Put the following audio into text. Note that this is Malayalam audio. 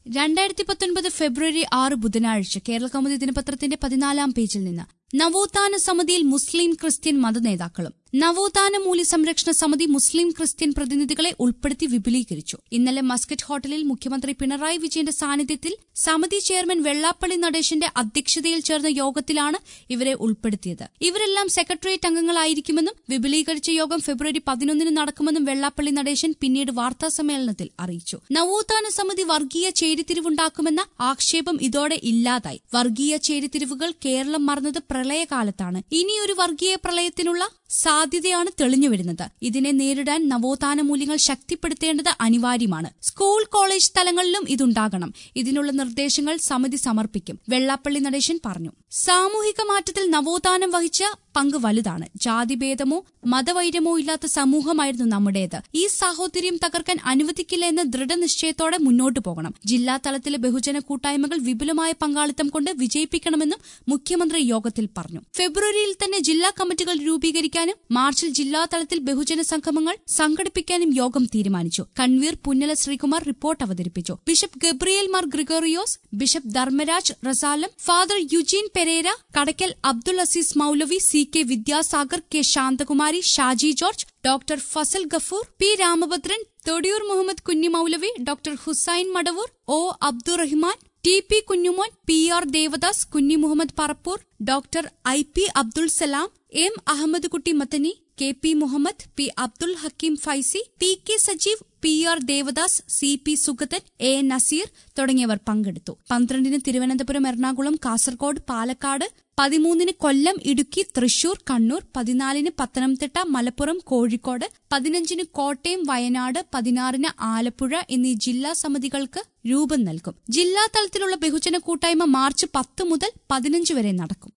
രണ്ടായിരത്തി പത്തൊൻപത് ഫെബ്രുവരി ആറ് ബുധനാഴ്ച കേരള കൗമുദി ദിനപത്രത്തിന്റെ പതിനാലാം പേജിൽ നിന്ന് നവോത്ഥാന സമിതിയിൽ മുസ്ലിം ക്രിസ്ത്യൻ മതനേതാക്കളും നവോത്ഥാന മൂല്യ സംരക്ഷണ സമിതി മുസ്ലിം ക്രിസ്ത്യൻ പ്രതിനിധികളെ ഉൾപ്പെടുത്തി വിപുലീകരിച്ചു ഇന്നലെ മസ്കറ്റ് ഹോട്ടലിൽ മുഖ്യമന്ത്രി പിണറായി വിജയന്റെ സാന്നിധ്യത്തിൽ സമിതി ചെയർമാൻ വെള്ളാപ്പള്ളി നടേശന്റെ അധ്യക്ഷതയിൽ ചേർന്ന യോഗത്തിലാണ് ഇവരെ ഉൾപ്പെടുത്തിയത് ഇവരെല്ലാം സെക്രട്ടേറിയറ്റ് അംഗങ്ങളായിരിക്കുമെന്നും വിപുലീകരിച്ച യോഗം ഫെബ്രുവരി പതിനൊന്നിന് നടക്കുമെന്നും വെള്ളാപ്പള്ളി നടേശൻ പിന്നീട് വാർത്താസമ്മേളനത്തിൽ അറിയിച്ചു നവോത്ഥാന സമിതി വർഗീയ ചേരിതിരിവുണ്ടാക്കുമെന്ന ആക്ഷേപം ഇതോടെ ഇല്ലാതായി വർഗീയ ചേരിതിരിവുകൾ കേരളം മറന്നത് പ്രളയകാലത്താണ് ഇനിയൊരു വർഗീയ പ്രളയത്തിനുള്ള സാധ്യതയാണ് തെളിഞ്ഞുവരുന്നത് ഇതിനെ നേരിടാൻ നവോത്ഥാന മൂല്യങ്ങൾ ശക്തിപ്പെടുത്തേണ്ടത് അനിവാര്യമാണ് സ്കൂൾ കോളേജ് തലങ്ങളിലും ഇതുണ്ടാകണം ഇതിനുള്ള നിർദ്ദേശങ്ങൾ സമിതി സമർപ്പിക്കും വെള്ളാപ്പള്ളി നടേശൻ പറഞ്ഞു സാമൂഹിക മാറ്റത്തിൽ നവോത്ഥാനം വഹിച്ച പങ്ക് വലുതാണ് ജാതിഭേദമോ മതവൈരമോ ഇല്ലാത്ത സമൂഹമായിരുന്നു നമ്മുടേത് ഈ സാഹോദര്യം തകർക്കാൻ അനുവദിക്കില്ല എന്ന ദൃഢനിശ്ചയത്തോടെ മുന്നോട്ടു പോകണം ജില്ലാ തലത്തിലെ ബഹുജന കൂട്ടായ്മകൾ വിപുലമായ പങ്കാളിത്തം കൊണ്ട് വിജയിപ്പിക്കണമെന്നും മുഖ്യമന്ത്രി യോഗത്തിൽ പറഞ്ഞു ഫെബ്രുവരിയിൽ തന്നെ ജില്ലാ കമ്മിറ്റികൾ രൂപീകരിക്കാനും മാർച്ചിൽ ജില്ലാ തലത്തിൽ ബഹുജന സംഗമങ്ങൾ സംഘടിപ്പിക്കാനും യോഗം തീരുമാനിച്ചു കൺവീർ പുന്നല ശ്രീകുമാർ റിപ്പോർട്ട് അവതരിപ്പിച്ചു bishop Gabriel Mar Gregorios bishop Dharmaraj Rasalam father Eugene Pereira Kadakkal Abdul Azeez Moulavi C K Vidyasagar K Santhakumari Shaji George doctor Fazal Gafoor P Ramabhadran Thodiyoor Muhammad Kunhi Moulavi doctor Hussain Madavoor O Abdurahiman T P Kunjumon P R Devadas Kunhi Muhammad Parappur doctor I P Abdul Salam M Ahammed Kutty Mathani K P Muhammad P Abdul Hakeem Faizy P K Sajeev P R Devadas C P Sugathan A Nazeer തുടങ്ങിയവർ പങ്കെടുത്തു പന്ത്രണ്ടിന് തിരുവനന്തപുരം എറണാകുളം കാസർഗോഡ് പാലക്കാട് പതിമൂന്നിന് കൊല്ലം ഇടുക്കി തൃശൂർ കണ്ണൂർ പതിനാലിന് പത്തനംതിട്ട മലപ്പുറം കോഴിക്കോട് പതിനഞ്ചിന് കോട്ടയം വയനാട് പതിനാറിന് ആലപ്പുഴ എന്നീ ജില്ലാ സമിതികൾക്ക് രൂപം നൽകും ജില്ലാ തലത്തിലുള്ള ബഹുജന കൂട്ടായ്മ മാർച്ച് പത്ത് മുതൽ പതിനഞ്ച് വരെ നടക്കും